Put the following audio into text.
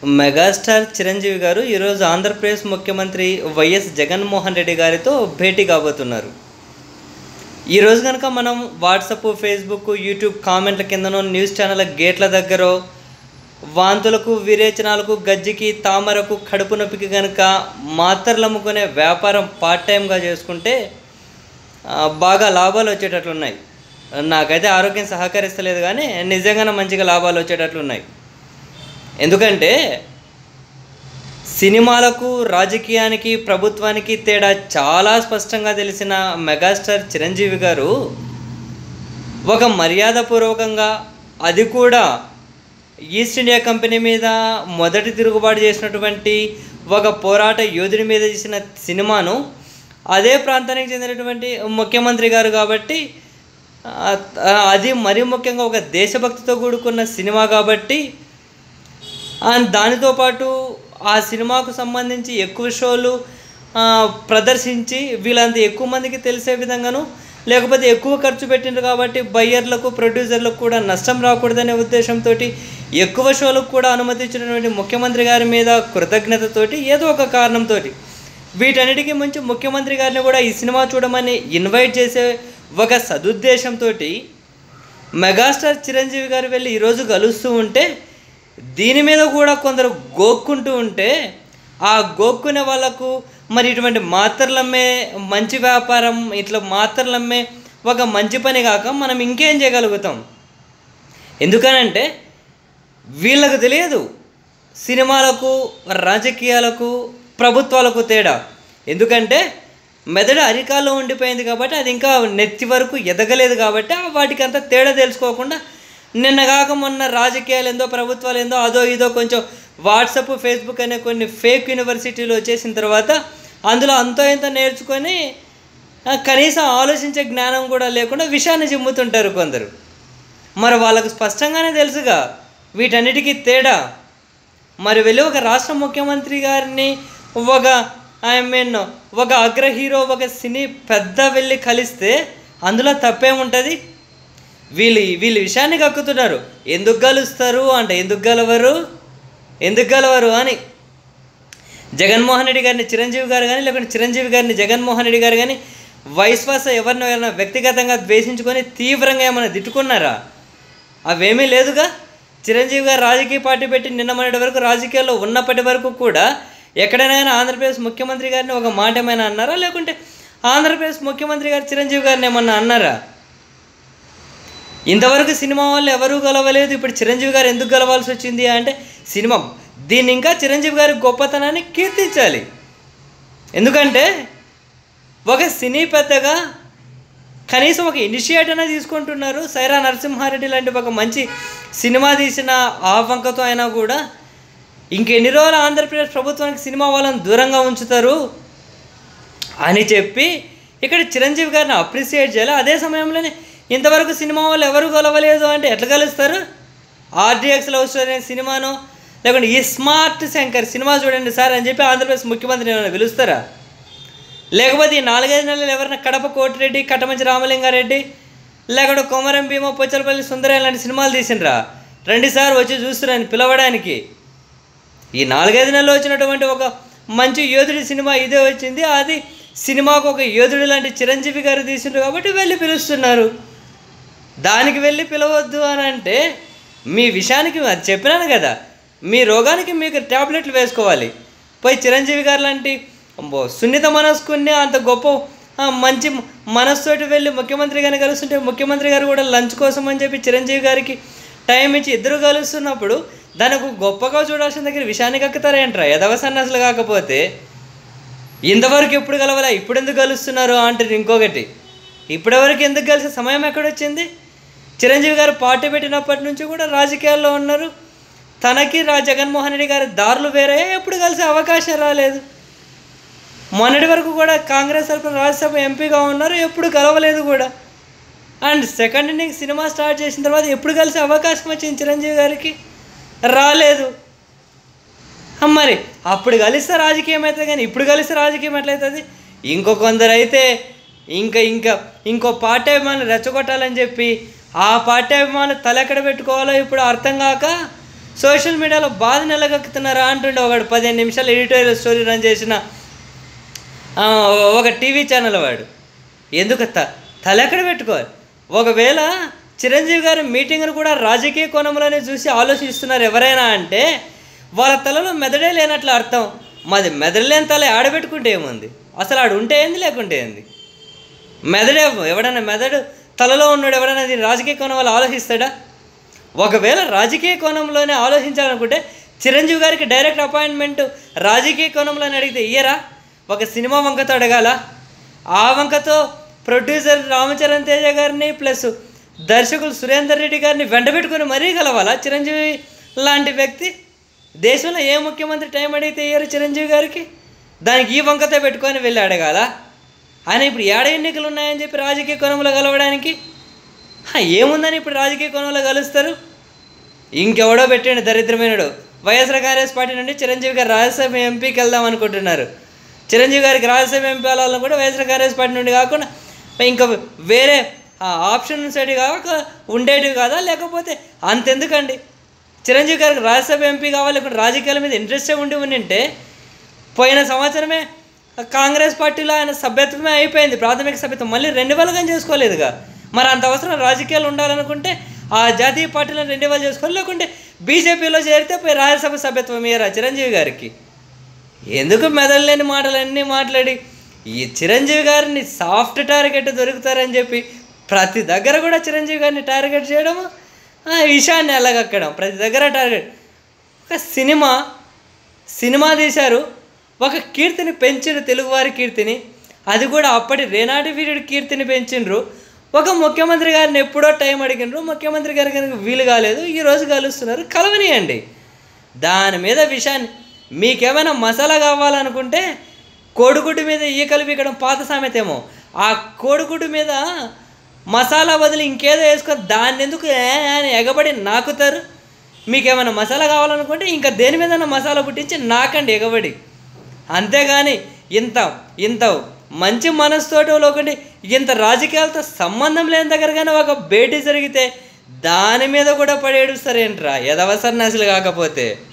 megastar Chiranjeevi గారు ఈరోజు ఆంధ్రప్రదేశ్ ముఖ్యమంత్రి వైఎస్ జగన్మోహన్ రెడ్డి గారితో భేటీ కాబోతున్నారు ఈరోజు కనుక మనం వాట్సప్ ఫేస్బుక్ యూట్యూబ్ కామెంట్ల కిందనో న్యూస్ ఛానల్ గేట్ల దగ్గర వాంతులకు విరేచనాలకు గజ్జికి తామరకు కడుపు నొప్పికి కనుక మాత్రలు అమ్ముకునే వ్యాపారం పార్ట్ టైంగా చేసుకుంటే ఆ, బాగా లాభాలు వచ్చేటట్లు ఉన్నాయి నాకైతే ఆరోగ్యం సహకరిస్తలేదు కానీ నిజంగానే మంచిగా లాభాలు వచ్చేటట్లు ఉన్నాయి ఎందుకంటే సినిమాలకు రాజకీయానికి ప్రభుత్వానికి తేడా చాలా స్పష్టంగా తెలిసిన మెగాస్టార్ చిరంజీవి గారు ఒక మర్యాదపూర్వకంగా అది కూడా ఈస్ట్ ఇండియా కంపెనీ మీద మొదటి తిరుగుబాటు చేసినటువంటి ఒక పోరాట యోధుడి మీద చేసిన సినిమాను అదే ప్రాంతానికి చెందినటువంటి ముఖ్యమంత్రి గారు కాబట్టి ఆ, అది మరీ ముఖ్యంగా ఒక దేశభక్తితో కూడుకున్న సినిమా కాబట్టి అండ్ దానితో పాటు ఆ సినిమాకు సంబంధించి ఎక్కువ షోలు ఆ, ప్రదర్శించి వీళ్ళంత ఎక్కువ మందికి తెలిసే విధంగాను లేకపోతే ఎక్కువ ఖర్చు పెట్టిండ్రు కాబట్టి బయ్యర్లకు ప్రొడ్యూసర్లకు కూడా నష్టం రాకూడదనే ఉద్దేశంతో ఎక్కువ షోలకు కూడా అనుమతి ఇచ్చినటువంటి ముఖ్యమంత్రి గారి మీద కృతజ్ఞతతోటి ఏదో ఒక కారణంతో వీటన్నిటికీ మించి ముఖ్యమంత్రి గారిని కూడా ఈ సినిమా చూడమని ఇన్వైట్ చేసే ఒక సదుద్దేశంతో మెగాస్టార్ చిరంజీవి గారు వెళ్ళి ఈరోజు కలుస్తూ ఉంటే దీని మీద కూడా కొందరు గోక్కుంటూ ఉంటే ఆ గోక్కునే వాళ్ళకు మరి ఇటువంటి మాత్రలమ్మే మంచి వ్యాపారం ఇట్లా మాత్రలమ్మే ఒక మంచి పని కాక మనం ఇంకేం చేయగలుగుతాం ఎందుకనంటే వీళ్ళకు తెలియదు సినిమాలకు రాజకీయాలకు ప్రభుత్వాలకు తేడా ఎందుకంటే మెదడు అరికాల్లో ఉండిపోయింది కాబట్టి అది ఇంకా నెత్తి వరకు ఎదగలేదు కాబట్టి ఆ వాటికి అంత తేడా తెలుసుకోకుండా నిన్న కాక మొన్న రాజకీయాలు ఏందో ప్రభుత్వాలు ఏందో అదో ఇదో కొంచెం వాట్సప్ ఫేస్బుక్ అనే కొన్ని ఫేక్ యూనివర్సిటీలు వచ్చేసిన తర్వాత అందులో అంతో ఇంత నేర్చుకొని ఆ, కనీసం ఆలోచించే జ్ఞానం కూడా లేకుండా విషయాన్ని చిమ్ముతుంటారు కొందరు మరి వాళ్ళకు స్పష్టంగానే తెలుసుగా వీటన్నిటికీ తేడా మరి వెళ్ళి ఒక రాష్ట్ర ముఖ్యమంత్రి గారిని ఒక ఐ మీన్ ఒక అగ్ర హీరో ఒక సినీ పెద్ద వెళ్ళి కలిస్తే అందులో తప్పేముంటుంది వీళ్ళు వీళ్ళు విషయాన్ని కక్కుతున్నారు ఎందుకు గలుస్తారు అంటే ఎందుకు గలవరు ఎందుకు గలవరు అని జగన్మోహన్ రెడ్డి గారిని చిరంజీవి గారు కానీ లేకుంటే చిరంజీవి గారిని జగన్మోహన్ రెడ్డి గారు కానీ వైశ్వాస ఎవరినో ఎవరైనా వ్యక్తిగతంగా ద్వేషించుకొని తీవ్రంగా ఏమైనా తిట్టుకున్నారా అవేమీ లేదుగా చిరంజీవి గారు రాజకీయ పార్టీ పెట్టి నిన్న మొన్నటి వరకు రాజకీయాల్లో ఉన్నప్పటి వరకు కూడా ఎక్కడైనా ఆంధ్రప్రదేశ్ ముఖ్యమంత్రి గారిని ఒక మాట ఏమైనా అన్నారా లేకుంటే ఆంధ్రప్రదేశ్ ముఖ్యమంత్రి గారు చిరంజీవి గారిని ఏమన్నా అన్నారా ఇంతవరకు సినిమా వాళ్ళు ఎవరూ గెలవలేదు ఇప్పుడు చిరంజీవి గారు ఎందుకు గెలవాల్సి వచ్చింది అంటే సినిమా దీన్ని ఇంకా చిరంజీవి గారి గొప్పతనాన్ని కీర్తించాలి ఎందుకంటే ఒక సినీ పెద్దగా కనీసం ఒక ఇనిషియేట్ అనేది తీసుకుంటున్నారు సైరా నరసింహారెడ్డి లాంటి ఒక మంచి సినిమా తీసిన ఆ వంకతో అయినా కూడా ఇంకెన్ని రోజులు ఆంధ్రప్రదేశ్ ప్రభుత్వానికి సినిమా వాళ్ళని దూరంగా ఉంచుతారు అని చెప్పి ఇక్కడ చిరంజీవి గారిని అప్రిసియేట్ చేయాలి అదే సమయంలోనే ఇంతవరకు సినిమా వాళ్ళు ఎవరు గెలవలేదు అంటే ఎట్లా కలుస్తారు ఆర్డిఎక్స్ లవ్ స్టోరీ అనే సినిమాను లేకుంటే ఈ స్మార్ట్ శంకర్ సినిమా చూడండి సార్ అని చెప్పి ఆంధ్రప్రదేశ్ ముఖ్యమంత్రిని ఏమైనా పిలుస్తారా లేకపోతే ఈ నాలుగైదు నెలలు ఎవరైనా కడప కోటిరెడ్డి కట్టమంచి రామలింగారెడ్డి లేకుంటే కొమరం భీమ పొచ్చలపల్లి సుందరయ్య లాంటి సినిమాలు తీసిండ్రా రండి సార్ వచ్చి చూస్తున్నాను పిలవడానికి ఈ నాలుగైదు నెలలు వచ్చినటువంటి ఒక మంచి యోధుడి సినిమా ఇదే వచ్చింది అది సినిమాకు ఒక యోధుడు లాంటి చిరంజీవి గారు తీసిండ్రు కాబట్టి వెళ్ళి పిలుస్తున్నారు దానికి వెళ్ళి పిలవద్దు అని అంటే మీ విషయానికి అది చెప్పినాను కదా మీ రోగానికి మీకు ట్యాబ్లెట్లు వేసుకోవాలి పోయి చిరంజీవి గారు లాంటి అమ్మో, సున్నిత మనస్కుని అంత గొప్ప ఆ, మంచి మనస్సుతోటి వెళ్ళి ముఖ్యమంత్రి గారిని కలుస్తుంటే ముఖ్యమంత్రి గారు కూడా లంచ్ కోసం అని చెప్పి చిరంజీవి గారికి టైం ఇచ్చి ఇద్దరు కలుస్తున్నప్పుడు దానికి గొప్పగా చూడాల్సిన దగ్గర విషయాన్ని కక్కుతారేంట్రా ఎదవ సన్నసులు కాకపోతే ఇంతవరకు ఎప్పుడు కలవాలా ఇప్పుడు ఎందుకు కలుస్తున్నారు అంటారు ఇంకొకటి ఇప్పటివరకు ఎందుకు కలిసే సమయం ఎక్కడొచ్చింది చిరంజీవి గారు పార్టీ పెట్టినప్పటి నుంచి కూడా రాజకీయాల్లో ఉన్నారు తనకి రా జగన్మోహన్ రెడ్డి గారి దారులు వేరే ఎప్పుడు కలిసే అవకాశం రాలేదు మొన్నటి వరకు కూడా కాంగ్రెస్ తరఫున రాజ్యసభ ఎంపీగా ఉన్నారు ఎప్పుడు కలవలేదు కూడా and second inning cinema start చేసిన తర్వాత ఎప్పుడు కలిసే అవకాశం వచ్చింది చిరంజీవి గారికి రాలేదు ఆ, మరి అప్పుడు కలిస్తే రాజకీయం అవుతుంది కానీ ఇప్పుడు కలిస్తే రాజకీయం ఎట్లయితుంది ఇంకో కొందరు అయితే ఇంకా ఇంకా ఇంకో పార్టీ అభిమానులు రెచ్చగొట్టాలని చెప్పి ఆ పార్టీ అభిమానులు తల ఎక్కడ పెట్టుకోవాలో ఇప్పుడు అర్థం కాక సోషల్ మీడియాలో బాధ నిలగక్కుతున్నారా అంటుండే ఒకడు పదిహేను నిమిషాలు ఎడిటోరియల్ స్టోరీ రన్ చేసిన ఆ, ఒక టీవీ ఛానల్ వాడు ఎందుకు త తలెక్కడ పెట్టుకోవాలి ఒకవేళ చిరంజీవి గారి మీటింగ్ను కూడా రాజకీయ కోణంలోనే చూసి ఆలోచిస్తున్నారు ఎవరైనా అంటే వాళ్ళ తలలో మెదడే లేనట్లు అర్థం మాది మెదడు లేని తల ఆడబెట్టుకుంటే ఏముంది అసలు ఆడు ఉంటే ఏంది లేకుంటే ఏంది మెదడే ఎవడన్నా మెదడు తలలో ఉన్నాడు ఎవడన్నా దీన్ని రాజకీయ కోణం వల్ల ఆలోచిస్తాడా ఒకవేళ రాజకీయ కోణంలోనే ఆలోచించాలనుకుంటే చిరంజీవి గారికి డైరెక్ట్ అపాయింట్మెంట్ రాజకీయ కోణంలోనే అడిగితే ఇయ్యరా ఒక సినిమా వంకతో అడగాల ఆ వంకతో ప్రొడ్యూసర్ రామచరణ్ తేజ గారిని ప్లస్ దర్శకులు సురేందర్ రెడ్డి గారిని వెంటబెట్టుకుని మరీ కలవాలా చిరంజీవి లాంటి వ్యక్తి దేశంలో ఏ ముఖ్యమంత్రి టైం అడిగితే ఇయ్యరు చిరంజీవి గారికి దానికి ఈ వంకతో పెట్టుకొని వెళ్ళి అడగాల ఆయన ఇప్పుడు ఏడ ఎన్నికలు ఉన్నాయని చెప్పి రాజకీయ కోణంలో కలవడానికి హా, ఏముందని ఇప్పుడు రాజకీయ కోణంలో కలుస్తారు ఇంకెవడో పెట్టండి దరిద్రమైనడు వైఎస్ఆర్ కాంగ్రెస్ పార్టీ నుండి చిరంజీవి గారు రాజ్యసభ ఎంపీకి వెళ్దాం అనుకుంటున్నారు చిరంజీవి గారికి రాజ్యసభ ఎంపీ వెళ్ళాలని కూడా వైఎస్ఆర్ కాంగ్రెస్ పార్టీ నుండి కాకుండా ఇంకా వేరే ఆప్షన్ సైడ్ కాక ఉండేటివి కాదా లేకపోతే అంతెందుకండి చిరంజీవి గారికి రాజ్యసభ ఎంపీ కావాలి లేకుంటే రాజకీయాల మీద ఇంట్రెస్టే ఉండి ఉండింటే పోయిన సంవత్సరమే కాంగ్రెస్ పార్టీలో ఆయన సభ్యత్వమే అయిపోయింది ప్రాథమిక సభ్యత్వం మళ్ళీ రెండు వేలుగా చేసుకోలేదుగా మరి అంత అవసరం రాజకీయాలు ఉండాలనుకుంటే ఆ జాతీయ పార్టీలను రెండు వేలు చేసుకోవాలి లేకుంటే బీజేపీలో చేరితే పోయి రాజ్యసభ సభ్యత్వం ఇయ్యరా చిరంజీవి గారికి ఎందుకు మెదడులేని మాటలన్నీ మాట్లాడి ఈ చిరంజీవి గారిని సాఫ్ట్ టార్గెట్ దొరుకుతారని చెప్పి ప్రతి దగ్గర కూడా చిరంజీవి గారిని టార్గెట్ చేయడం ఆ విషయాన్ని ఎలాగక్కడం ప్రతి దగ్గర టార్గెట్ ఒక సినిమా సినిమా తీశారు ఒక కీర్తిని పెంచిండ్రు తెలుగువారి కీర్తిని అది కూడా అప్పటి రేనాటి పీరియడ్ కీర్తిని పెంచిండ్రు ఒక ముఖ్యమంత్రి గారిని ఎప్పుడో టైం అడిగినరు ముఖ్యమంత్రి గారికి కనుక వీలు కాలేదు ఈరోజు కలుస్తున్నారు కలవనియండి దాని మీద విషయాన్ని మీకేమైనా మసాలా కావాలనుకుంటే కోడిగుడ్డు మీద ఈకలు పీకడం పాత సామెతేమో ఆ కోడిగుడ్డు మీద మసాలా బదులు ఇంకేదో వేసుకొని దాన్ని ఎందుకు ఏ అని ఎగబడి నాకుతారు మీకేమైనా మసాలా కావాలనుకుంటే ఇంకా దేని మీద మసాలా పుట్టించి నాకండి ఎగబడి అంతేగాని ఇంత ఇంత మంచి మనసుతోటి లోకండి ఇంత రాజకీయాలతో సంబంధం లేని దగ్గర కానీ ఒక భేటీ జరిగితే దాని మీద కూడా పడేడుస్తారేంట్రా ఎదవ సన్నాసులు కాకపోతే